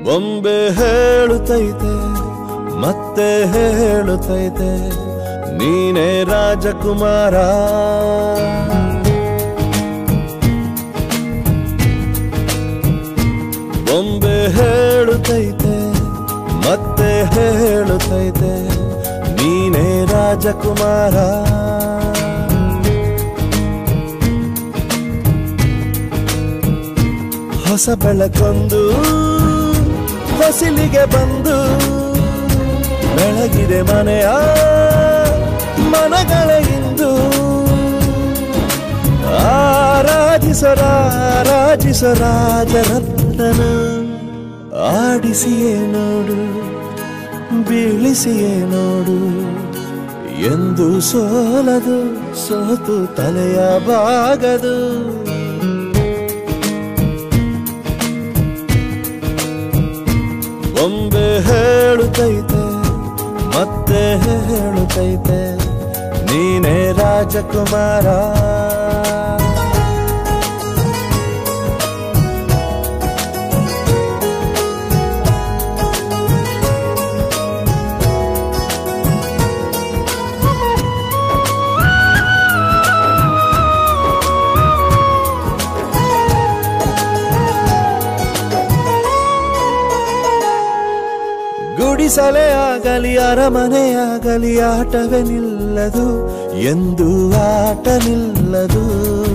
ಬೊಂಬೆ ಹೇಳುತ್ತೈತೆ ಮತ್ತೆ ಹೇಳುತ್ತೈತೆ ನೀನೇ ರಾಜಕುಮಾರ ಬೊಂಬೆ ಹೇಳುತ್ತೈತೆ ಮತ್ತೆ ಹೇಳುತ್ತೈತೆ ನೀನೇ ರಾಜಕುಮಾರ ಹೊಸ ಬೆಳಕೊಂದು ಹೊಸಿಲಿಗೆ ಬಂದು ಬೆಳಗಿದೆ ಮನೆಯ ಮನಗಳ ಇಂದು ಆರಾಧಿಸರಾರಾಜಿಸರಾಜರತ್ನನ ಆಡಿಸಿಯೇ ನೋಡು ಬೀಳಿಸಿಯೇ ನೋಡು ಎಂದು ಸೋಲದು ಸೋತು ತಲೆಯ ಬಾಗದು ಬೊಂಬೆ ಹೇಳುತ್ತೈತೆ ಮತ್ತೆ ಹೇಳುತ್ತೈತೆ ನೀನೇ ರಾಜಕುಮಾರ ಗುಡಿಸಲೇ ಆಗಲಿ ಅರಮನೆಯಾಗಲಿ ಆಟವೇ ನಿಲ್ಲದು ಎಂದು ಆಟ ನಿಲ್ಲದು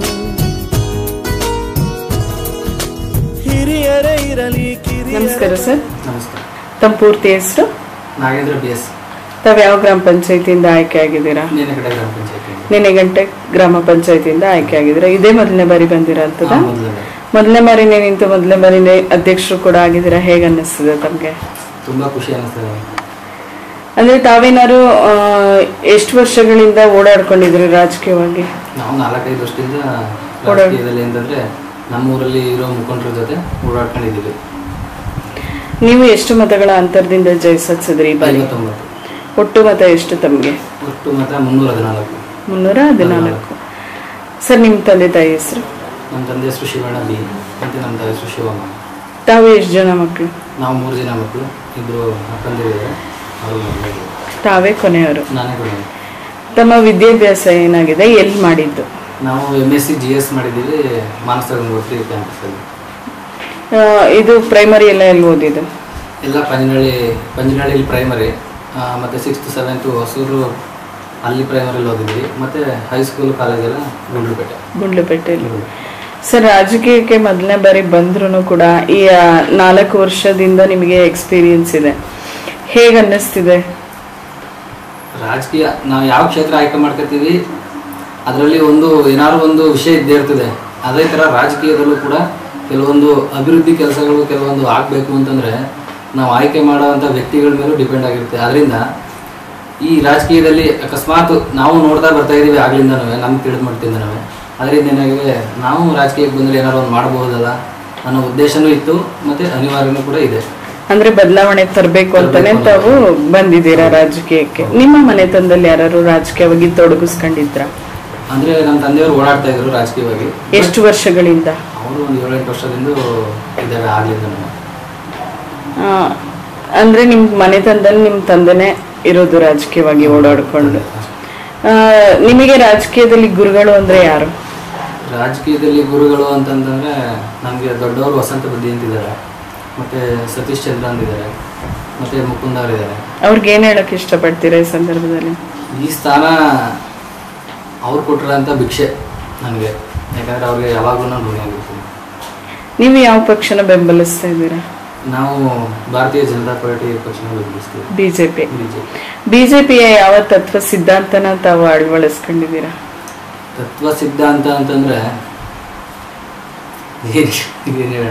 ಹಿರಿಯರೇ ಇರಲಿ ನಮಸ್ಕಾರ ಕಿರಿಯರೇ ಸರ್ ನಮಸ್ಕಾರ ತಮ್ಮ ಪೂರ್ತಿ ಹೆಸರು ನಾಗೇಂದ್ರ ಬಿ ಎಸ್ ತಾವು ಯಾವ ಗ್ರಾಮ ಪಂಚಾಯತಿಯಿಂದ ಆಯ್ಕೆ ಆಗಿದ್ದೀರಾ ನೇನ ಕಡೆ ಗ್ರಾಮ ಪಂಚಾಯತಿ ನೆನೆಗಂಟೆ ಗ್ರಾಮ ಪಂಚಾಯತಿಯಿಂದ ಆಯ್ಕೆ ಆಗಿದ್ದೀರಾ ಇದೇ ಮೊದಲನೇ ಬಾರಿ ಬಂದಿರಾ ಅಂತದ ಮೊದಲನೇ ಬಾರಿನೇ ನಿಂತು ಮೊದಲನೇ ಬಾರಿನೇ ಅಧ್ಯಕ್ಷರು ಕೂಡ ಆಗಿದ್ದೀರಾ ಹೇಗೆ ಅನ್ನಿಸ್ತದೆ ತಮಗೆ ತುಂಬಾ ಖುಷಿ ಅನಿಸ್ತದೆ ಅಂದ್ರೆ ತಾವೇನಾದ್ರು ಆ, ಎಷ್ಟು ವರ್ಷಗಳಿಂದ ಓಡಾಡ್ಕೊಂಡಿದ್ರಿ ರಾಜಕೀಯವಾಗಿ ನಾವು ನಾಲ್ಕೈದು ವರ್ಷದಿಂದ ಓಡಾಡ್- ರಾಜಕೀಯದಲ್ಲಿ ಅಂತಂದ್ರೆ ನಮ್ಮೂರಲ್ಲಿ ಇರೋ ಮುಖಂಡರ ಜೊತೆ ಓಡಾಡ್ಕೊಂಡಿದ್ದೀವಿ ನೀವು ಎಷ್ಟು ಮತಗಳ ಅಂತರದಿಂದ ಜಯಿಸಿದ್ರಿ ಈ ಬಾರಿ ಐವತ್ತೊಂಬತ್ತು ಒಟ್ಟು ಮತ ಎಷ್ಟು ತಮಗೆ ಒಟ್ಟು ಮಾತ್ರ ಮುನ್ನೂರ ಹದಿನಾಲ್ಕು ಮುನ್ನೂರ ಹದಿನಾಲ್ಕು ಸರ್ ನಿಮ್ಮ ತಂದೆ ತಾಯಿ ಹೆಸರು ನಮ್ಮ ತಂದೆ ಹೆಸರು ಶಿವಣ್ಣ ಬಿ ಮತ್ತು ನಮ್ಮ ತಾಯಿ ಹೆಸರು ಶಿವಮ್ಮ ತಾವು ಎಷ್ಟು ಜನ ಮಕ್ಕಳು ನಾವು ಮೂರು ಜನ ಮಕ್ಕಳು ಇಬ್ಬರು ಅಕ್ಕಂದಿದ್ದಾರೆ ಅವರು ಮಕ್ಕಳು ತಾವೇ ಕೊನೆಯವರು ನಾನೇ ಕೂಡ ತಮ್ಮ ವಿದ್ಯಾಭ್ಯಾಸ ಏನಾಗಿದೆ ಎಲ್ಲಿ ಮಾಡಿದ್ದು ನಾವು M S C G S ಮಾಡಿದ್ದೀವಿ ಮಾನಸ ಗಂಗೋತ್ರಿ ಕ್ಯಾಂಪಸಲ್ಲಿ ಆ, ಇದು ಪ್ರೈಮರಿ ಎಲ್ಲ ಎಲ್ಲಿ ಓದಿದ್ದು ಎಲ್ಲ ಪಂಜನಹಳ್ಳಿ ಪಂಜನಹಳ್ಳಿ ಪ್ರೈಮರಿ ಮತ್ತು ಸಿಕ್ಸ್ತ್ ಸೆವೆಂತು ಹೊಸೂರು ಅಲ್ಲಿ ಪ್ರೈಮರಿಲಿ ಓದಿದ್ವಿ ಮತ್ತು ಹೈಸ್ಕೂಲ್ ಕಾಲೇಜೆಲ್ಲ ಗುಂಡ್ಲುಪೇಟೆ ಗುಂಡ್ಲುಪೇಟೆಯಲ್ಲಿ ಸರ್ ರಾಜಕೀಯಕ್ಕೆ ಮೊದಲನೇ ಬಾರಿ ಬಂದ್ರೂ ಕೂಡ ಈ ಆ, ನಾಲ್ಕು ವರ್ಷದಿಂದ ನಿಮಗೆ ಎಕ್ಸ್ಪೀರಿಯನ್ಸ್ ಇದೆ ಹೇಗೆ ಅನ್ನಿಸ್ತಿದೆ ರಾಜಕೀಯ ನಾವು ಯಾವ ಕ್ಷೇತ್ರ ಆಯ್ಕೆ ಮಾಡ್ಕೊತೀವಿ ಅದರಲ್ಲಿ ಒಂದು ಏನಾದ್ರು ಒಂದು ವಿಷಯ ಇದ್ದೇ ಇರ್ತದೆ ಅದೇ ಥರ ರಾಜಕೀಯದಲ್ಲೂ ಕೂಡ ಕೆಲವೊಂದು ಅಭಿವೃದ್ಧಿ ಕೆಲಸಗಳು ಕೆಲವೊಂದು ಆಗಬೇಕು ಅಂತಂದರೆ ನಾವು ಆಯ್ಕೆ ಮಾಡುವಂಥ ವ್ಯಕ್ತಿಗಳ ಮೇಲೂ ಡಿಪೆಂಡ್ ಆಗಿರುತ್ತೆ ಅದರಿಂದ ಈ ರಾಜಕೀಯದಲ್ಲಿ ಅಕಸ್ಮಾತ್ ನಾವು ನೋಡ್ತಾ ಬರ್ತಾ ಇದ್ದೀವಿ ಆಗ್ಲಿಂದನೂ ನಮ್ಗೆ ತಿಳಿದು ಮಾಡ್ತಿದ್ದಾನವೆ ಅದರಿಂದ ಏನಾಗಿದೆ ನಾವು ರಾಜಕೀಯಕ್ಕೆ ಬಂದರೆ ಏನಾದ್ರು ಒಂದು ಮಾಡಬಹುದಲ್ಲ ಅನ್ನೋ ಉದ್ದೇಶನೂ ಇತ್ತು ಮತ್ತು ಅನಿವಾರ್ಯನೂ ಕೂಡ ಇದೆ ಅಂದ್ರೆ ಬದಲಾವಣೆ ತರಬೇಕು ಅಂತಾನೆ ತಾವು ಬಂದಿದ್ದೀರಾ ರಾಜಕೀಯಕ್ಕೆ ನಿಮ್ಮ ಮನೆತನದಲ್ಲಿ ಯಾರು ರಾಜಕೀಯವಾಗಿ ತೊಡಗಿಸ್ಕೊಂಡಿದ್ರ ಅಂದರೆ ನಮ್ಮ ತಂದೆಯವರು ಓಡಾಡ್ತಾ ಇದ್ರು ರಾಜಕೀಯವಾಗಿ ಎಷ್ಟು ವರ್ಷಗಳಿಂದ ಅವರು ಒಂದು ಏಳೆಂಟು ವರ್ಷದಿಂದ ಇದ್ದಾವೆ ಆಗ್ಲಿಂದ ಆ, ಅಂದ್ರೆ ನಿಮ್ ಮನೆತನದಲ್ಲಿ ನಿಮ್ ತಂದೆನೇ ಇರೋದು ರಾಜಕೀಯವಾಗಿ ಓಡಾಡ್ಕೊಂಡು ಆ, ನಿಮಗೆ ರಾಜಕೀಯದಲ್ಲಿ ಗುರುಗಳು ಅಂದ್ರೆ ಯಾರು ರಾಜಕೀಯದಲ್ಲಿ ಗುರುಗಳು ಅಂತಂತಂದ್ರೆ ನಮಗೆ ದೊಡ್ಡವರು ವಸಂತ ಬುದ್ಧಿ ಅಂತಿದ್ದಾರೆ ಮತ್ತೆ ಸತೀಶ್ ಚಂದ್ರ ಅಂತಿದ್ದಾರೆ ಮತ್ತೆ ಮುಕುಂದ ಅವರಿದ್ದಾರೆ ಅವ್ರಿಗೆ ಏನ್ ಹೇಳಕ್ ಇಷ್ಟಪಡ್ತೀರಾ ಈ ಸಂದರ್ಭದಲ್ಲಿ ಈ ಸ್ಥಾನ ಅವ್ರು ಕೊಟ್ಟಿರೋಂಥ ಭಿಕ್ಷೆ ನನಗೆ ಯಾಕಂದ್ರೆ ಅವ್ರಿಗೆ ಯಾವಾಗಲೂ ನಾನು ಋಣಿಯಾಗಿರ್ತೀನಿ ನೀವು ಯಾವ ಪಕ್ಷನ ಬೆಂಬಲಿಸ್ತಾ ಇದ್ದೀರಾ ನಾವು ಭಾರತೀಯ ಜನತಾ ಪಾರ್ಟಿ ಪಕ್ಷನ ಬೆಂಬಲಿಸ್ತೀವಿ ಬಿಜೆಪಿ ಬಿಜೆಪಿ ಬಿಜೆಪಿಯ ಯಾವ ತತ್ವ ಸಿದ್ಧಾಂತನ ತಾವು ಅಳವಡಿಸ್ಕೊಂಡಿದ್ದೀರಾ ತತ್ವ ಸಿದ್ಧಾಂತ ಅಂತಂದ್ರೆ ಏನ್ ಏನ್ ಹೇಳೋಣ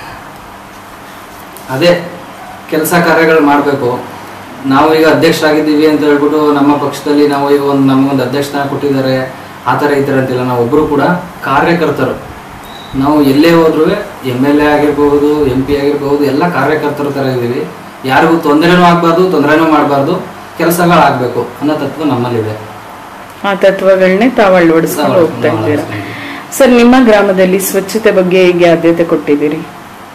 ಅದೇ ಕೆಲಸ ಕಾರ್ಯಗಳು ಮಾಡಬೇಕು ನಾವು ಈಗ ಅಧ್ಯಕ್ಷರಾಗಿದ್ದೀವಿ ಅಂತ ಹೇಳ್ಬಿಟ್ಟು ನಮ್ಮ ಪಕ್ಷದಲ್ಲಿ ನಾವು ಈಗ ಒಂದು ನಮಗೊಂದು ಅಧ್ಯಕ್ಷನ ಕೊಟ್ಟಿದ್ದಾರೆ ಆ ಥರ ಈ ಥರ ಅಂತಿಲ್ಲ ನಾವು ಒಬ್ಬರು ಕೂಡ ಕಾರ್ಯಕರ್ತರು ನಾವು ಎಲ್ಲೇ ಹೋದ್ರೂ ಎಮ್ ಎಲ್ ಎ ಆಗಿರ್ಬೋದು ಎಂ ಪಿ ಆಗಿರ್ಬೋದು ಎಲ್ಲ ಕಾರ್ಯಕರ್ತರ ಥರ ಇದ್ದೀವಿ ಯಾರಿಗೂ ತೊಂದರೆನೂ ಆಗಬಾರ್ದು ತೊಂದರೆನೂ ಮಾಡಬಾರ್ದು ಕೆಲಸಗಳಾಗಬೇಕು ಅನ್ನೋ ತತ್ವ ನಮ್ಮಲ್ಲಿದೆ ಆ ತತ್ವಗಳನ್ನೇ ತಾವು ಅಳವಡಿಸ್ಕೊಂಡು ಹೋಗ್ತಾ ಇದ್ದೀರಾ ಸರ್ ನಿಮ್ಮ ಗ್ರಾಮದಲ್ಲಿ ಸ್ವಚ್ಛತೆ ಬಗ್ಗೆ ಹೇಗೆ ಆದ್ಯತೆ ಕೊಟ್ಟಿದ್ದೀರಿ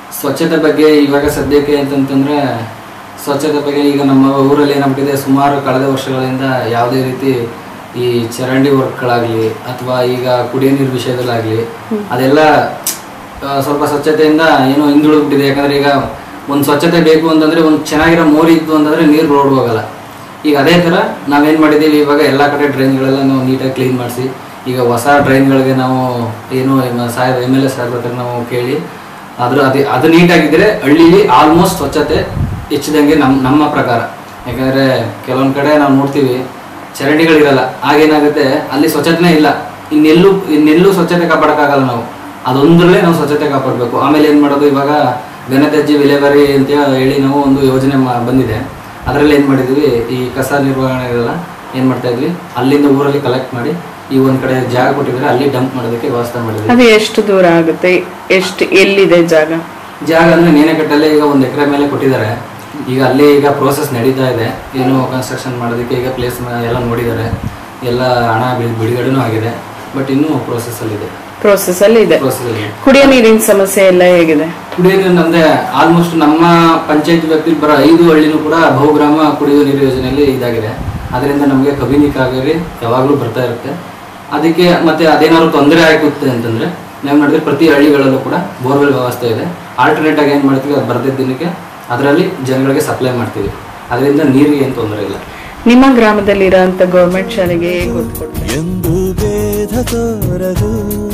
ಸ್ವಚ್ಛತೆ ಬಗ್ಗೆ ಇವಾಗ ಸದ್ಯಕ್ಕೆ ಅಂತಂತಂದ್ರೆ ಸ್ವಚ್ಛತೆ ಬಗ್ಗೆ ಈಗ ನಮ್ಮ ಊರಲ್ಲಿ ಏನಾಗ್ಬಿಟ್ಟಿದೆ ಸುಮಾರು ಕಳೆದ ವರ್ಷಗಳಿಂದ ಯಾವುದೇ ರೀತಿ ಈ ಚರಂಡಿ ವರ್ಕ್ಗಳಾಗಲಿ ಅಥವಾ ಈಗ ಕುಡಿಯೋ ನೀರು ವಿಷಯದಲ್ಲಾಗಲಿ ಅದೆಲ್ಲ ಆ, ಸ್ವಲ್ಪ ಸ್ವಚ್ಛತೆಯಿಂದ ಏನೋ ಹಿಂದುಳಿದ್ಬಿಟ್ಟಿದೆ ಯಾಕಂದ್ರೆ ಈಗ ಒಂದು ಸ್ವಚ್ಛತೆ ಬೇಕು ಅಂತಂದ್ರೆ ಒಂದು ಚೆನ್ನಾಗಿರೋ ಮೋರಿ ಇತ್ತು ಅಂತಂದ್ರೆ ನೀರು ರೋಡ್ ಹೋಗಲ್ಲ ಈಗ ಅದೇ ಥರ ನಾವೇನು ಮಾಡಿದ್ದೀವಿ ಇವಾಗ ಎಲ್ಲ ಕಡೆ ಡ್ರೈನ್ಗಳೆಲ್ಲ ನಾವು ನೀಟಾಗಿ ಕ್ಲೀನ್ ಮಾಡಿಸಿ ಈಗ ಹೊಸ ಡ್ರೈನ್ಗಳಿಗೆ ನಾವು ಏನು ಸಾಹೇಬ್ ಎಮ್ ಎಲ್ ಎ ಸಾಹೇಬ್ರ ಹತ್ರ ನಾವು ಕೇಳಿ ಅದ್ರ ಅದು ಅದು ನೀಟಾಗಿದ್ದರೆ ಹಳ್ಳಿಲಿ ಆಲ್ಮೋಸ್ಟ್ ಸ್ವಚ್ಛತೆ ಹೆಚ್ಚಿದಂಗೆ ನಮ್ಮ ನಮ್ಮ ಪ್ರಕಾರ ಯಾಕಂದರೆ ಕೆಲವೊಂದು ಕಡೆ ನಾವು ನೋಡ್ತೀವಿ ಚರಂಡಿಗಳಿರಲ್ಲ ಆಗೇನಾಗುತ್ತೆ ಅಲ್ಲಿ ಸ್ವಚ್ಛತೆನೇ ಇಲ್ಲ ಇನ್ನೆಲ್ಲೂ ಇನ್ನೆಲ್ಲೂ ಸ್ವಚ್ಛತೆ ಕಾಪಾಡೋಕ್ಕಾಗಲ್ಲ ನಾವು ಅದೊಂದರಲ್ಲೇ ನಾವು ಸ್ವಚ್ಛತೆ ಕಾಪಾಡಬೇಕು ಆಮೇಲೆ ಏನು ಮಾಡೋದು ಇವಾಗ ಘನತ್ಯಾಜ್ಯ ವಿಲೇವಾರಿ ಅಂತ ಹೇಳಿ ನಾವು ಒಂದು ಯೋಜನೆ ಮಾ- ಬಂದಿದೆ ಅದರಲ್ಲಿ ಏನು ಮಾಡಿದ್ವಿ ಈ ಕಸ ನಿರ್ವಹಣೆಗೆಲ್ಲ ಏನು ಮಾಡ್ತಾ ಇದ್ವಿ ಅಲ್ಲಿಂದ ಊರಲ್ಲಿ ಕಲೆಕ್ಟ್ ಮಾಡಿ ಈ ಒಂದು ಕಡೆ ಜಾಗ ಕೊಟ್ಟಿದ್ದಾರೆ ಅಲ್ಲಿ ಡಂಪ್ ಮಾಡೋದಕ್ಕೆ ವ್ಯವಸ್ಥೆ ಮಾಡಿದ್ವಿ ಅದು ಎಷ್ಟು ದೂರ ಆಗುತ್ತೆ ಎಷ್ಟು ಎಲ್ಲಿದೆ ಜಾಗ ಜಾಗ ಅಂದ್ರೆ ನೇನೆಕಟ್ಟಲ್ಲೇ ಈಗ ಒಂದು ಎಕರೆ ಮೇಲೆ ಕೊಟ್ಟಿದ್ದಾರೆ ಈಗ ಅಲ್ಲಿ ಈಗ ಪ್ರೋಸೆಸ್ ನಡೀತಾ ಇದೆ ಏನು ಕನ್ಸ್ಟ್ರಕ್ಷನ್ ಮಾಡೋದಕ್ಕೆ ಈಗ ಪ್ಲೇಸ್ ಎಲ್ಲ ನೋಡಿದ್ದಾರೆ ಎಲ್ಲ ಹಣ ಬಿಡ್- ಬಿಡುಗಡೆನೂ ಆಗಿದೆ ಬಟ್ ಇನ್ನೂ ಪ್ರೋಸೆಸ್ ಅಲ್ಲಿ ಇದೆ ಪ್ರೋಸೆಸ್ ಅಲ್ಲಿ ಇದೆ ಪ್ರೋಸೆಸ್ ಅಲ್ಲಿ ಇದೆ. ಕುಡಿಯೋ ನೀರಿನ ಸಮಸ್ಯೆ ಎಲ್ಲ ಹೇಗಿದೆ ಕುಡಿಯೋ ನೀರು ಅಂದ್ರೆ ಆಲ್ಮೋಸ್ಟ್ ನಮ್ಮ ಪಂಚಾಯತ್ ವ್ಯಾಪ್ತಿಲಿ ಬರೋ ಐದು ಹಳ್ಳಿನೂ ಕೂಡ ಬಹುಗ್ರಾಮ ಕುಡಿಯುವ ನೀರು ಯೋಜನೆಯಲ್ಲಿ ಇದಾಗಿದೆ ಅದರಿಂದ ನಮಗೆ ಕಬಿನಿ ಕಾವೇರಿ ಯಾವಾಗಲೂ ಬರ್ತಾ ಇರುತ್ತೆ ಅದಕ್ಕೆ ಮತ್ತೆ ಅದೇನಾದ್ರು ತೊಂದರೆ ಆಗುತ್ತೆ ಅಂತಂದ್ರೆ ನಾವು ಮಾಡಿದ್ರೆ ಪ್ರತಿ ಹಳ್ಳಿಗಳಲ್ಲೂ ಕೂಡ ಬೋರ್ವೆಲ್ ವ್ಯವಸ್ಥೆ ಇದೆ ಆಲ್ಟರ್ನೇಟ್ ಆಗಿ ಏನು ಮಾಡ್ತೀವಿ ಅದು ಬರ್ದಿದ್ದ ದಿನಕ್ಕೆ ಅದರಲ್ಲಿ ಜನಗಳಿಗೆ ಸಪ್ಲೈ ಮಾಡ್ತೀವಿ ಅದರಿಂದ ನೀರಿಗೆ ಏನು ತೊಂದರೆ ಇಲ್ಲ ನಿಮ್ಮ ಗ್ರಾಮದಲ್ಲಿ ಇರೋಂಥ ಗೌರ್ಮೆಂಟ್ ಶಾಲೆಗೆ ಹೇಗೆ ಒತ್ತು ಕೊಡ್ತಾರೆ ಎಂದು ಭೇದ ತೋರದು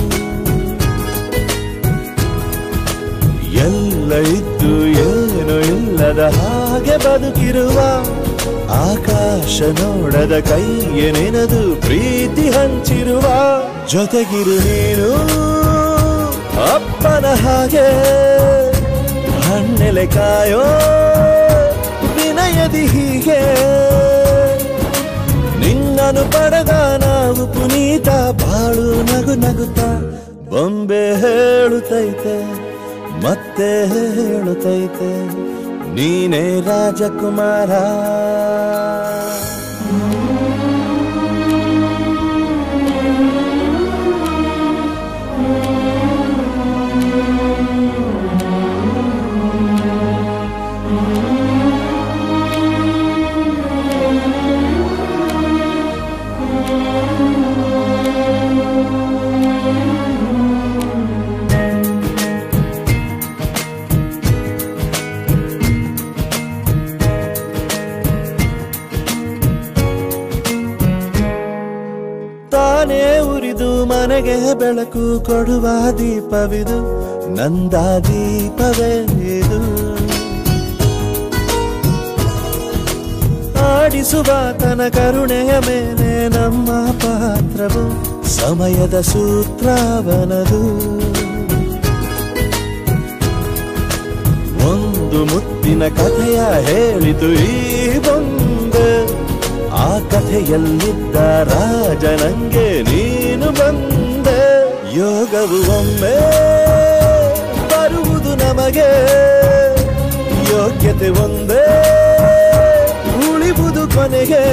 ಎಲ್ಲ ಇದ್ದು ಏನು ಇಲ್ಲದ ಹಾಗೆ ಬದುಕಿರುವ ಆಕಾಶ ನೋಡದ ಕೈಯ ನೆನೆದು ಪ್ರೀತಿ ಹಂಚಿರುವ ಜೊತೆಗಿರು ನೀನು ಅಪ್ಪನ ಹಾಗೆ ಹಣ್ಣೆಲೆ ಕಾಯೋ ವಿನಯದಿ ಹೀಗೆ ನಿನ್ನನು ಪಡೆದ ನಾವು ಪುನೀತ ಬಾಳು ನಗು ನಗುತ್ತ ಬೊಂಬೆ ಹೇಳುತ್ತೈತೆ ಮತ್ತೆ ಹೇಳುತ್ತೈತೆ ನೀನೇ ರಾಜಕುಮಾರ ತಾನೇ ಉರಿದು ಮನೆಗೆ ಬೆಳಕು ಕೊಡುವ ದೀಪವಿದು ನಂದ ದೀಪವೇ ಇದು ಆಡಿಸುವ ತನ ಕರುಣೆಯ ಮೇಲೆ ನಮ್ಮ ಪಾತ್ರವು ಸಮಯದ ಸೂತ್ರವನದು ಒಂದು ಮುತ್ತಿನ ಕಥೆಯ ಹೇಳಿತು ಈ ಬೊಂಬೆ ಆ ಕಥೆಯಲ್ಲಿದ್ದ ರಾಜ ನಂಗೆ ನೀನು ಬಂದೆ ಯೋಗವು ಒಮ್ಮೆ ಬರುವುದು ನಮಗೆ ಯೋಗ್ಯತೆ ಒಂದೇ ಉಳಿವುದು ಕೊನೆಗೆ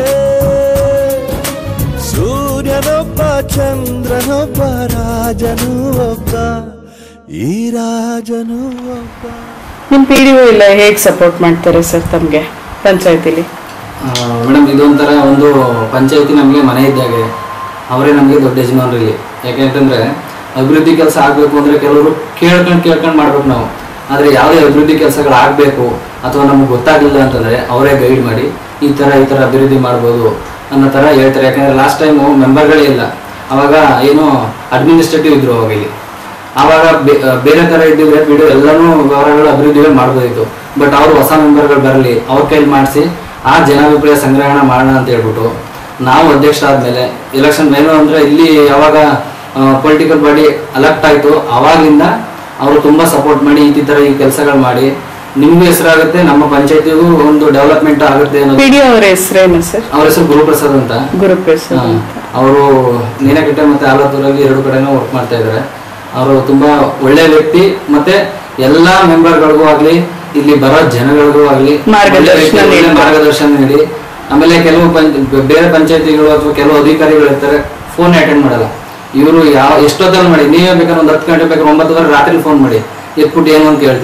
ಸೂರ್ಯನೊಬ್ಬ ಚಂದ್ರನೊಬ್ಬ ರಾಜನು ಒಬ್ಬ ಈ ರಾಜನು ಒಬ್ಬ ನಿಮ್ಮ ಪಿ ಡಿ ಒ ಎಲ್ಲ ಹೇಗೆ ಸಪೋರ್ಟ್ ಮಾಡ್ತಾರೆ ಸರ್ ತಮಗೆ ಪಂಚಾಯತಿಲಿ ಮೇಡಮ್ ಇದೊಂಥರ ಒಂದು ಪಂಚಾಯತಿ ನಮಗೆ ಮನೆ ಇದ್ದಾಗೆ ಅವರೇ ನಮಗೆ ದೊಡ್ಡ ಯಜಮಾನರು ಇಲ್ಲಿ ಯಾಕೆಂತಂದ್ರೆ ಅಭಿವೃದ್ಧಿ ಕೆಲಸ ಆಗಬೇಕು ಅಂದರೆ ಕೆಲವರು ಕೇಳ್ಕೊಂಡು ಕೇಳ್ಕೊಂಡು ಮಾಡ್ಬೇಕು ನಾವು ಆದರೆ ಯಾವುದೇ ಅಭಿವೃದ್ಧಿ ಕೆಲಸಗಳು ಆಗಬೇಕು ಅಥವಾ ನಮಗೆ ಗೊತ್ತಾಗಲಿಲ್ಲ ಅಂತಂದರೆ ಅವರೇ ಗೈಡ್ ಮಾಡಿ ಈ ಥರ ಈ ಥರ ಅಭಿವೃದ್ಧಿ ಮಾಡ್ಬೋದು ಅನ್ನೋ ಥರ ಹೇಳ್ತಾರೆ ಯಾಕಂದರೆ ಲಾಸ್ಟ್ ಟೈಮು ಮೆಂಬರ್ಗಳೇ ಇಲ್ಲ ಅವಾಗ ಏನು ಅಡ್ಮಿನಿಸ್ಟ್ರೇಟಿವ್ ಇದ್ರು ಅವಾಗ ಇಲ್ಲಿ ಆವಾಗ ಬೇ- ಬೇರೆ ತರ ಇದ್ದಿದ್ರೆ ಬಿಡು ಎಲ್ಲಾನು ವ್ಯವಹಾರಗಳು ಅಭಿವೃದ್ಧಿಗಳು ಮಾಡ್ಬೋದಿತ್ತು ಬಟ್ ಅವರು ಹೊಸ ಮೆಂಬರ್ಗಳು ಬರಲಿ ಅವ್ರ ಕೈಲಿ ಮಾಡಿಸಿ ಆ ಜನಾಭಿಪ್ರಾಯ ಸಂಗ್ರಹಣೆ ಮಾಡೋಣ ಅಂತ ಹೇಳ್ಬಿಟ್ಟು ನಾವು ಅಧ್ಯಕ್ಷ ಆದ್ಮೇಲೆ ಎಲೆಕ್ಷನ್ ಏನು ಅಂದ್ರೆ ಇಲ್ಲಿ ಯಾವಾಗ ಪೊಲಿಟಿಕಲ್ ಬಾಡಿ ಅಲೆಕ್ಟ್ ಆಯ್ತು ಅವಾಗಿಂದ ಅವರು ತುಂಬಾ ಸಪೋರ್ಟ್ ಮಾಡಿ ಈ ತರ ಈ ಕೆಲಸಗಳು ಮಾಡಿ ನಿಮ್ಗೂ ಹೆಸರಾಗುತ್ತೆ ನಮ್ಮ ಪಂಚಾಯತಿಗೂ ಒಂದು ಡೆವಲಪ್ಮೆಂಟ್ ಆಗುತ್ತೆ ಅನ್ನೋದು ಪಿ ಡಿ ಅವ್ರ ಹೆಸರೇನು ಸರ್ ಅವ್ರ ಹೆಸರು ಗುರುಪ್ರಸಾದ್ ಅಂತ ಗುರುಪ್ರಸಾದ್ ಅಂತ. ಅವರು ನೀನಕಟ್ಟೆ ಮತ್ತೆ ಆಲತ್ತೂರಲ್ಲಿ ಎರಡು ಕಡೆನೂ ವರ್ಕ್ ಮಾಡ್ತಾ ಇದ್ದಾರೆ ಅವರು ತುಂಬಾ ಒಳ್ಳೆ ವ್ಯಕ್ತಿ ಮತ್ತೆ ಎಲ್ಲಾ ಮೆಂಬರ್ಗಳಿಗೂ ಆಗ್ಲಿ ಇಲ್ಲಿ ಬರೋ ಜನಗಳಿಗೂ ಆಗ್ಲಿ ಮಾರ್ಗದರ್ಶನ ಒಳ್ಳೆ ವ್ಯಕ್ತಿ, ಒಳ್ಳೆ ನೀಡ್ತಾರೆ. ಮಾರ್ಗದರ್ಶನ ನೀಡಿ ಆಮೇಲೆ ಕೆಲವು ಪಂಚ ಬೇರೆ ಪಂಚಾಯತಿಗಳು ಅಥವಾ ಕೆಲವು ಅಧಿಕಾರಿಗಳು ಇರ್ತಾರೆ ಫೋನ್ ಅಟೆಂಡ್ ಮಾಡಲ್ಲ ಇವರು ಯಾವ ಎಷ್ಟೊತ್ತಲ್ಲಿ ಮಾಡಿ ನೀವೇ ಬೇಕಾದ್ರೆ ಒಂದು ಹತ್ತು ಗಂಟೆ ಬೇಕಾದ್ರೆ ಒಂಬತ್ತುವರೆ ರಾತ್ರಿ ಫೋನ್ ಮಾಡಿ ಎತ್ಬಿಟ್ಟು ಏನು ಅಂತ ಹೇಳ್ತಾರೆ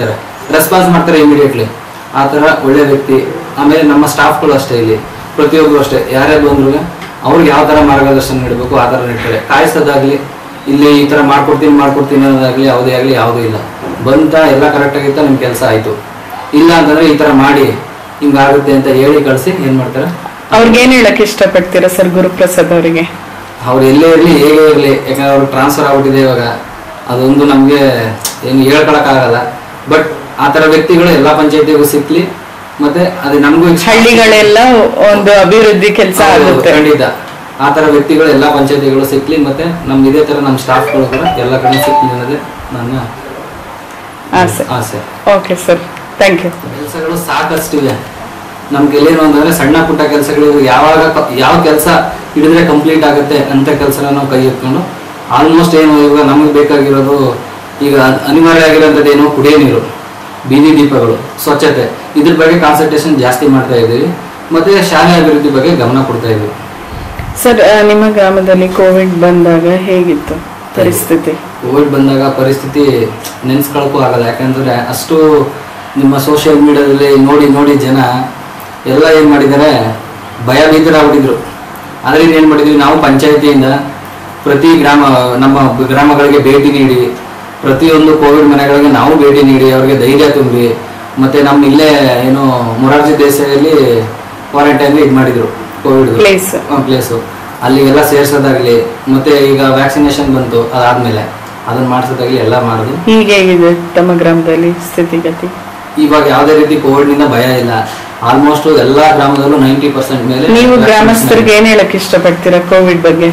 ರೆಸ್ಪಾನ್ಸ್ ಮಾಡ್ತಾರೆ ಇಮಿಡಿಯೇಟ್ಲಿ ಆ ಥರ ಒಳ್ಳೆ ವ್ಯಕ್ತಿ ಆಮೇಲೆ ನಮ್ಮ ಸ್ಟಾಫ್ಗಳು ಅಷ್ಟೇ ಇಲ್ಲಿ ಪ್ರತಿಯೊಬ್ಬರು ಅಷ್ಟೇ ಯಾರೇ ಬಂದ್ರು ಅವ್ರಿಗೆ ಯಾವ ಥರ ಮಾರ್ಗದರ್ಶನ ನೀಡಬೇಕು ಆ ಥರ ನೀಡ್ತಾರೆ ಕಾಯಿಸೋದಾಗ್ಲಿ ಇಲ್ಲಿ ಈ ಥರ ಮಾಡ್ಕೊಡ್ತೀನಿ ಮಾಡ್ಕೊಡ್ತೀನಿ ಅನ್ನೋದಾಗ್ಲಿ ಯಾವುದೇ ಆಗಲಿ ಯಾವುದೂ ಇಲ್ಲ ಬಂತ ಎಲ್ಲ ಕರೆಕ್ಟ್ ಆಗಿತ್ತ ನಿಮ್ಮ ಕೆಲಸ ಆಯಿತು ಇಲ್ಲ ಅಂತಂದ್ರೆ ಈ ಥರ ಮಾಡಿ ಹಿಂಗಾಗುತ್ತೆ ಅಂತ ಹೇಳಿ ಕಳಿಸಿ ಏನು ಮಾಡ್ತಾರೆ ಅವ್ರಿಗೆ ಏನ್ ಹೇಳಕ್ ಇಷ್ಟಪಡ್ತೀರಾ ಸರ್ ಗುರುಪ್ರಸಾದ್ ಅವರಿಗೆ ಅವ್ರು ಎಲ್ಲೇ ಇರಲಿ ಹೇಗೆ ಇರಲಿ ಯಾಕಂದ್ರೆ ಅವ್ರಿಗೆ ಟ್ರಾನ್ಸ್ಫರ್ ಆಗ್ಬಿಟ್ಟಿದೆ ಇವಾಗ ಅದೊಂದು ನಮಗೆ ಏನು ಹೇಳ್ಕೊಳಕ್ಕಾಗಲ್ಲ ಬಟ್ ಆ ಥರ ವ್ಯಕ್ತಿಗಳು ಎಲ್ಲ ಪಂಚಾಯತಿಗೂ ಸಿಕ್ಲಿ ಮತ್ತೆ ಅದು ನಮಗೂ ಹಳ್ಳಿಗಳೆಲ್ಲ ಒಂದು ಅಭಿವೃದ್ಧಿ ಕೆಲಸ ಆಗುತ್ತೆ ಖಂಡಿತ ಆ ಥರ ವ್ಯಕ್ತಿಗಳು ಎಲ್ಲ ಪಂಚಾಯತಿಗಳು ಸಿಕ್ಲಿ ಮತ್ತೆ ನಮ್ಗೆ ಇದೇ ಥರ ನಮ್ಮ ಸ್ಟಾಫ್ಗಳು ಕೂಡ ಎಲ್ಲ ಕಡೆ ಸಿಕ್ಲಿ ಅನ್ನೋದೇ ನನ್ನ ಆಸೆ ಆಸೆ ಓಕೆ ಸರ್ ಥ್ಯಾಂಕ್ ಯು ಕೆಲಸಗಳು ಸಾಕಷ್ಟಿವೆ ನಮ್ಗೆ ಎಲ್ಲೇನು ಅಂತಂದ್ರೆ ಸಣ್ಣ ಪುಟ್ಟ ಕೆಲಸಗಳು ಯಾವಾಗ ಕ- ಯಾವ ಕೆಲಸ ಹಿಡಿದ್ರೆ ಕಂಪ್ಲೀಟ್ ಆಗುತ್ತೆ ಅಂತ ಕೆಲಸನ ನಾವು ಕೈ ಎತ್ಕೊಂಡು ಆಲ್ಮೋಸ್ಟ್ ಏನು ಇವಾಗ ನಮಗೆ ಬೇಕಾಗಿರೋದು ಈಗ ಅನಿವಾರ್ಯ ಆಗಿರೋಂಥದ್ದು ಏನು ಕುಡಿಯೋ ನೀರು ಬೀದಿ ದೀಪಗಳು ಸ್ವಚ್ಛತೆ ಇದ್ರ ಬಗ್ಗೆ ಕಾನ್ಸಂಟ್ರೇಷನ್ ಜಾಸ್ತಿ ಮಾಡ್ತಾ ಇದ್ದೀವಿ ಮತ್ತೆ ಶಾಲೆ ಅಭಿವೃದ್ಧಿ ಬಗ್ಗೆ ಗಮನ ಕೊಡ್ತಾ ಇದ್ದೀವಿ ಸರ್ ನಿಮ್ಮ ಗ್ರಾಮದಲ್ಲಿ ಕೋವಿಡ್ ಬಂದಾಗ ಹೇಗಿತ್ತು ಪರಿಸ್ಥಿತಿ ಕೋವಿಡ್ ಬಂದಾಗ ಪರಿಸ್ಥಿತಿ ನೆನ್ಸ್ಕೊಳಕ್ಕೂ ಆಗಲ್ಲ ಯಾಕಂದ್ರೆ ಅಷ್ಟು ನಿಮ್ಮ ಸೋಷಿಯಲ್ ಮೀಡಿಯಾದಲ್ಲಿ ನೋಡಿ ನೋಡಿ ಜನ ಎಲ್ಲ ಏನು ಮಾಡಿದ್ದಾರೆ ಭಯ ಭೀತರಾಗ್ಬಿಟ್ಟಿದ್ರು ಅದರಿಂದ ಏನು ಮಾಡಿದ್ವಿ ನಾವು ಪಂಚಾಯತಿಯಿಂದ ಪ್ರತಿ ಗ್ರಾಮ ನಮ್ಮ ಗ್ರಾಮಗಳಿಗೆ ಭೇಟಿ ನೀಡಿ ಪ್ರತಿಯೊಂದು ಕೋವಿಡ್ ಮನೆಗಳಿಗೆ ನಾವು ಭೇಟಿ ನೀಡಿ ಅವರಿಗೆ ಧೈರ್ಯ ತುಂಬಿ ಮತ್ತೆ ನಮ್ಮ ಇಲ್ಲೇ ಏನು ಮೊರಾರ್ಜಿ ದೇಸಾಯಲ್ಲಿ ಕ್ವಾರಂಟೈನ್ ಇದು ಮಾಡಿದ್ರು ಕೋವಿಡ್ Place. ಪ್ಲೇಸು ಅಲ್ಲಿಗೆಲ್ಲ ಸೇರ್ಸೋದಾಗ್ಲಿ ಮತ್ತೆ ಈಗ ವ್ಯಾಕ್ಸಿನೇಷನ್ ಬಂತು ಅದಾದ್ಮೇಲೆ ಅದನ್ನ ಮಾಡಿಸೋದಾಗ್ಲಿ ಎಲ್ಲ ಮಾಡಿದ್ವಿ ಈಗ ಹೇಗಿದೆ ತಮ್ಮ ಗ್ರಾಮದಲ್ಲಿ ಸ್ಥಿತಿಗತಿ ಇವಾಗ ಯಾವುದೇ ರೀತಿ ಕೋವಿಡ್ ನಿಂದ ಭಯ ಇಲ್ಲ ಆಲ್ಮೋಸ್ಟ್ ಎಲ್ಲಾ ಗ್ರಾಮದಲ್ಲೂ ನೈಂಟಿ ಪರ್ಸೆಂಟ್ ಮೇಲೆ ನೀವು vaccination ಗ್ರಾಮಸ್ಥರಿಗೆ ಏನ್ ಹೇಳಕ್ ಇಷ್ಟಪಡ್ತೀರಾ ಕೋವಿಡ್ ಬಗ್ಗೆ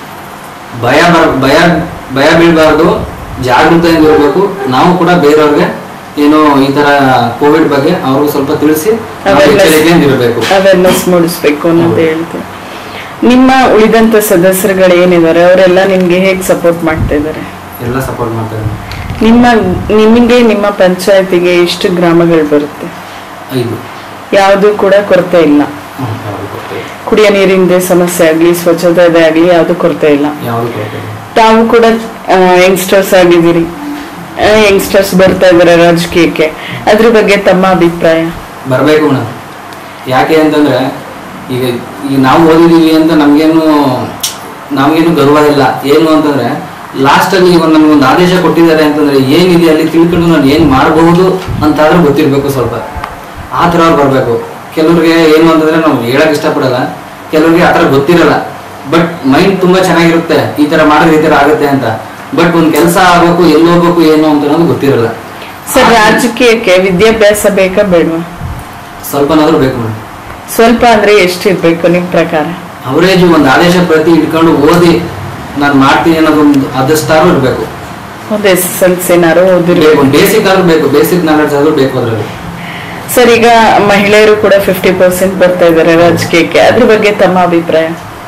ಭಯ ಬರ ಭಯ ಭಯ ಬೀಳಬಾರ್ದು ಜಾಗೃತೆಯಿಂದ ಇರಬೇಕು ನಾವು ಕೂಡ ಬೇರೆಯವ್ರಿಗೆ ಏನು ಈ ತರ ಕೋವಿಡ್ ಬಗ್ಗೆ ಅವ್ರಿಗೂ ಸ್ವಲ್ಪ ತಿಳಿಸಿ ನಾವು ಎಚ್ಚರಿಕೆಯಿಂದ ಇರಬೇಕು ಅವೇರ್ನೆಸ್ ಮೂಡಿಸ್ಬೇಕು ಅನ್ನೋದು ಹೇಳ್ತೀವಿ ನಿಮ್ಮ ಉಳಿದಂತ ಸದಸ್ಯರುಗಳು ಏನಿದ್ದಾರೆ ಅವರೆಲ್ಲ ನಿಮ್ಗೆ ಹೇಗ್ ಸಪೋರ್ಟ್ ಮಾಡ್ತಾ ಇದ್ದಾರೆ ಎಲ್ಲ ಸಪೋರ್ಟ್ ಮಾಡ್ತಾರೆ ನಿಮ್ಮ ನಿಮಗೆ ನಿಮ್ಮ ಪಂಚಾಯತಿಗೆ ಎಷ್ಟು ಗ್ರಾಮಗಳು ಬರುತ್ತೆ ಐದು ಯಾವುದು ಕೂಡ ಕೊರತೆ ಇಲ್ಲ ಹ್ಮ್, ಯಾವ್ದು ಕೊರತೆ ಇಲ್ಲ. ಕುಡಿಯ ನೀರಿಂದೇ ಸಮಸ್ಯೆ ಆಗ್ಲಿ ಸ್ವಚ್ಛತೆ ಆಗ್ಲಿ ಯಾವುದು ಕೊರತೆ ಇಲ್ಲ ಯಾವ್ದು ಕೊರತೆ ಇಲ್ಲ. ತಾವು ಕೂಡ ಯಂಗ್ಸ್ಟರ್ಸ್ ಆಗಿದ್ದೀರಿ ಯಂಗ್ಸ್ಟರ್ಸ್ ಬರ್ತಾ ಇದಾರೆ ರಾಜಕೀಯಕ್ಕೆ ಅದ್ರ ಬಗ್ಗೆ ತಮ್ಮ ಅಭಿಪ್ರಾಯ ಬರಬೇಕು ಮೇಡಮ್ ಯಾಕೆ ಅಂತಂದ್ರೆ ಈಗ ಈಗ ನಾವು ಓದಿದೀವಿ ಅಂತ ನಮಗೇನು ನಮಗೇನು ಗರ್ವ ಇಲ್ಲ ಏನು ಅಂತಂದ್ರೆ ಲಾಸ್ಟಲ್ಲಿ ಒಂದು ನಮಗೊಂದು ಆದೇಶ ಕೊಟ್ಟಿದ್ದಾರೆ ಅಂತಂದ್ರೆ ಏನಿದೆ ಅಲ್ಲಿ ತಿಳ್ಕೊಂಡು ನಾನು ಏನು ಮಾಡಬಹುದು ಅಂತಾದ್ರೂ ಗೊತ್ತಿರಬೇಕು ಸ್ವಲ್ಪ ಆ ಥರ ಅವ್ರು ಬರಬೇಕು ಕೆಲವ್ರಿಗೆ ಏನು ಅಂತಂದ್ರೆ ನಾವು ಹೇಳಕ್ ಇಷ್ಟಪಡಲ್ಲ ಕೆಲವ್ರಿಗೆ ಆ ಥರ ಗೊತ್ತಿರಲ್ಲ ಬಟ್ ಮೈಂಡ್ ತುಂಬಾ ಚೆನ್ನಾಗಿರುತ್ತೆ ಈ ಥರ ಮಾಡಿದ್ರೆ ಈ ಥರ ಆಗುತ್ತೆ ಅಂತ ಬಟ್ ಒಂದು ಕೆಲಸ ಆಗಬೇಕು ಎಲ್ಲಿ ಹೋಗ್ಬೇಕು ಏನು ಅಂತ ಅನ್ನೋದು ಗೊತ್ತಿರಲ್ಲ ಸರ್ ರಾಜಕೀಯಕ್ಕೆ ವಿದ್ಯಾಭ್ಯಾಸ ಬೇಕಾ ಬೇಡವಾ ಸ್ವಲ್ಪನಾದ್ರೂ ಬೇಕು ಮೇಡಮ್ ಸ್ವಲ್ಪ ಅಂದ್ರೆ ಎಷ್ಟಿರ್ಬೇಕು ನಿಮ್ ಪ್ರಕಾರ ಅವರೇಜ್ ಒಂದು ಆದೇಶ ಪ್ರತಿ ಇಟ್ಕೊಂಡು ಓದಿ ನಾನು ಮಾಡ್ತೀನಿ ಅನ್ನೋದೊಂದು ಅದಷ್ಟಾದ್ರೂ ಇರಬೇಕು ಒಂದು ಎಸ್ ಎಸ್ ಎಲ್ ಸಿನಾರು ಓದಿರ್ಬೇಕು ಒಂದು ಬೇಸಿಕ್ ಆದ್ರೂ ಬೇಕು ಬೇಸಿಕ್ ನಾಲೆಡ್ಜ್ ಆದ್ರೂ ಬೇಕು ಅದರಲ್ಲಿ ಸರ್ ಈಗ ಮಹಿಳೆಯರು ಕೂಡ ಫಿಫ್ಟಿ ಪರ್ಸೆಂಟ್ ಬರ್ತಾ ಇದ್ದಾರೆ ರಾಜಕೀಯಕ್ಕೆ ಅದ್ರ ಬಗ್ಗೆ ತಮ್ಮ ಅಭಿಪ್ರಾಯ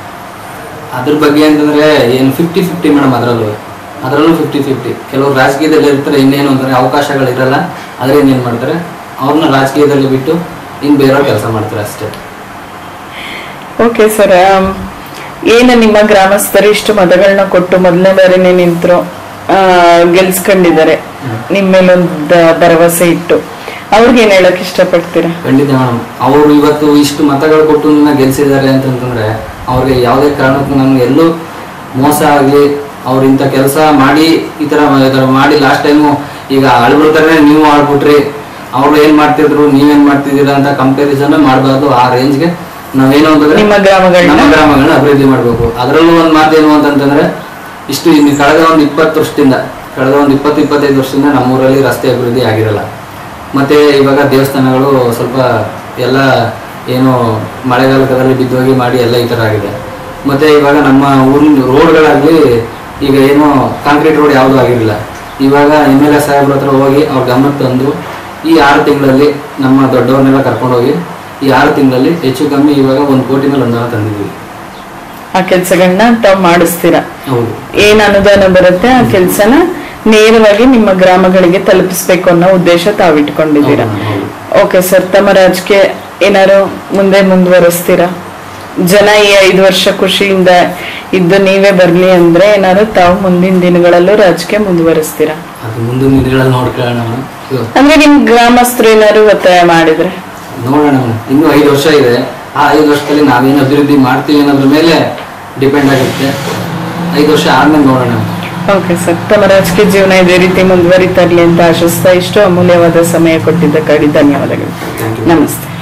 ಅದ್ರ ಬಗ್ಗೆ ಅಂತಂದ್ರೆ ಏನು ಫಿಫ್ಟಿ ಫಿಫ್ಟಿ ಮೇಡಮ್ ಅದರಲ್ಲೂ ಅದರಲ್ಲೂ ಫಿಫ್ಟಿ ಫಿಫ್ಟಿ ಕೆಲವರು ರಾಜಕೀಯದಲ್ಲಿ ಇರ್ತಾರೆ ಇನ್ನೇನು ಅಂತಂದ್ರೆ ಅವಕಾಶಗಳಿರಲ್ಲ ಅದರಿಂದ ಏನು ಮಾಡ್ತಾರೆ ಅವ್ರನ್ನ ರಾಜಕೀಯದಲ್ಲಿ ಬಿಟ್ಟು ಇನ್ನು ಬೇರೆಯವ್ರು ಕೆಲಸ ಮಾಡ್ತಾರೆ ಅಷ್ಟೇ ಓಕೆ ಸರ್ ಏನು ನಿಮ್ಮ ಗ್ರಾಮಸ್ಥರು ಇಷ್ಟು ಮತಗಳನ್ನ ಕೊಟ್ಟು ಮೊದಲನೇ ಬಾರಿನೇ ನಿಂತರು ಗೆಲ್ಸ್ಕೊಂಡಿದ್ದಾರೆ ನಿಮ್ಮ ಮೇಲೊಂದು ಭರವಸೆ ಇಟ್ಟು ಅವ್ರಿಗೆ ಏನ್ ಹೇಳಕ್ ಇಷ್ಟಪಡ್ತೀರಾ ಖಂಡಿತ ಮೇಡಮ್ ಅವರು ಇವತ್ತು ಇಷ್ಟು ಮತಗಳು ಕೊಟ್ಟು ನನ್ನ ಗೆಲ್ಸಿದ್ದಾರೆ ಅಂತಂತಂದ್ರೆ ಅವ್ರಿಗೆ ಯಾವುದೇ ಕಾರಣಕ್ಕೂ ನನಗೆ ಎಲ್ಲೂ ಮೋಸ ಆಗಲಿ ಅವ್ರು ಇಂಥ ಕೆಲಸ ಮಾಡಿ ಈ ಥರ ಈ ಥರ ಮಾಡಿ ಲಾಸ್ಟ್ ಟೈಮು ಈಗ ಆಳ್ಬಿಡ್ತಾರೆ ನೀವು ಆಳ್ಬಿಟ್ರಿ ಅವ್ರು ಏನು ಮಾಡ್ತಿದ್ರು ನೀವೇನು ಮಾಡ್ತಿದ್ದೀರಾ ಅಂತ ಕಂಪ್ಯಾರಿಸನ್ ಮಾಡಬಾರ್ದು ಆ ರೇಂಜ್ಗೆ ನಾವೇನು ಅಂತಂದ್ರೆ ನಿಮ್ಮ ಗ್ರಾಮಗಳನ್ನ? ನಮ್ಮ ಗ್ರಾಮಗಳನ್ನ ಅಭಿವೃದ್ಧಿ ಮಾಡಬೇಕು ಅದರಲ್ಲೂ ಒಂದು ಮಾತೇನು ಅಂತಂತಂದ್ರೆ ಇಷ್ಟು ಇನ್ನು ಕಳೆದ ಒಂದು ಇಪ್ಪತ್ತು ವರ್ಷದಿಂದ ಕಳೆದ ಒಂದು ಇಪ್ಪತ್ತು ಇಪ್ಪತ್ತೈದು ವರ್ಷದಿಂದ ನಮ್ಮೂರಲ್ಲಿ ರಸ್ತೆ ಅಭಿವೃದ್ಧಿ ಆಗಿರಲ್ಲ ಮತ್ತೆ ಇವಾಗ ದೇವಸ್ಥಾನಗಳು ಸ್ವಲ್ಪ ಎಲ್ಲ ಏನು ಮಳೆಗಾಲದಲ್ಲಿ ಬಿದ್ದೋಗಿ ಮಾಡಿ ಎಲ್ಲ ಈ ಥರ ಆಗಿದೆ ಮತ್ತೆ ಇವಾಗ ನಮ್ಮ ಊರಿನ ರೋಡ್ಗಳಾಗಲಿ ಈಗ ಏನು ಕಾಂಕ್ರೀಟ್ ರೋಡ್ ಯಾವುದೂ ಆಗಿರಲಿಲ್ಲ ಇವಾಗ ಎಮ್ ಎಲ್ ಎ ಸಾಹೇಬ್ರ ಹತ್ರ ಹೋಗಿ ಅವ್ರ ಗಮನಕ್ಕೆ ತಂದು ಈ ಆರು ತಿಂಗಳಲ್ಲಿ ನಮ್ಮ ದೊಡ್ಡವ್ರನ್ನೆಲ್ಲ ಕರ್ಕೊಂಡೋಗಿ ಈ ಆರು ತಿಂಗಳಲ್ಲಿ ಹೆಚ್ಚು ಕಮ್ಮಿ ಇವಾಗ ಒಂದು ಕೋಟಿ ಮೇಲೆ ಅನುದಾನ ತಂದಿದ್ದೀವಿ ಆ ಕೆಲ್ಸಗಳನ್ನ ತಾವು ಮಾಡಿಸ್ತೀರಾ ಹೌದು ಏನ್ ಅನುದಾನ ಬರುತ್ತೆ ಆ ಕೆಲ್ಸನ ನೇರವಾಗಿ ನಿಮ್ಮ ಗ್ರಾಮಗಳಿಗೆ ತಲುಪಿಸ್ಬೇಕು ಅನ್ನೋ ಉದ್ದೇಶ ತಾವಿಟ್ಕೊಂಡಿದ್ದೀರಾ ಹೌದು, ಹೌದು. ಓಕೆ ಸರ್ ತಮ್ಮ ರಾಜಕೀಯ ಏನಾರು ಮುಂದೆ ಮುಂದುವರಿಸ್ತೀರಾ ಜನ ಈ ಐದು ವರ್ಷ ಖುಷಿಯಿಂದ ಇದ್ದು ನೀವೇ ಬರ್ಲಿ ಅಂದ್ರೆ ಏನಾದ್ರು ತಾವು ಮುಂದಿನ ದಿನಗಳಲ್ಲೂ ರಾಜಕೀಯ ಮುಂದುವರಿಸ್ತೀರಾ ಅದು ಮುಂದಿನ ದಿನಗಳಲ್ಲಿ ನೋಡ್ಕೊಳ್ಳೋಣ ಮೇಡಮ್ ಇದು ಅಂದ್ರೆ ನಿಮ್ ಗ್ರಾಮಸ್ಥರು ಏನಾದ್ರು ಒತ್ತಾಯ ಮಾಡಿದ್ರೆ ನೋಡೋಣ ಮೇಡಮ್ ಇನ್ನೂ ಐದು ವರ್ಷ ಇದೆ ಆ ಐದು ವರ್ಷದಲ್ಲಿ ನಾವೇನು ಅಭಿವೃದ್ಧಿ ಮಾಡ್ತೀವಿ ಅನ್ನೋದ್ರ ಮೇಲೆ ಡಿಪೆಂಡ್ ಆಗುತ್ತೆ ಐದು ವರ್ಷ ಆದ್ಮೇಲೆ ನೋಡೋಣ ಓಕೆ ಸರ್ ತಮ್ಮ ರಾಜಕೀಯ ಜೀವನ ಇದೇ ರೀತಿ ಮುಂದುವರಿತಾ ಇರ್ಲಿ ಅಂತ ಆಶಿಸ್ತಾ ಇಷ್ಟು ಅಮೂಲ್ಯವಾದ ಸಮಯ ಕೊಟ್ಟಿದ್ದಕ್ಕಾಗಿ ಧನ್ಯವಾದಗಳು Thank you. ನಮಸ್ತೆ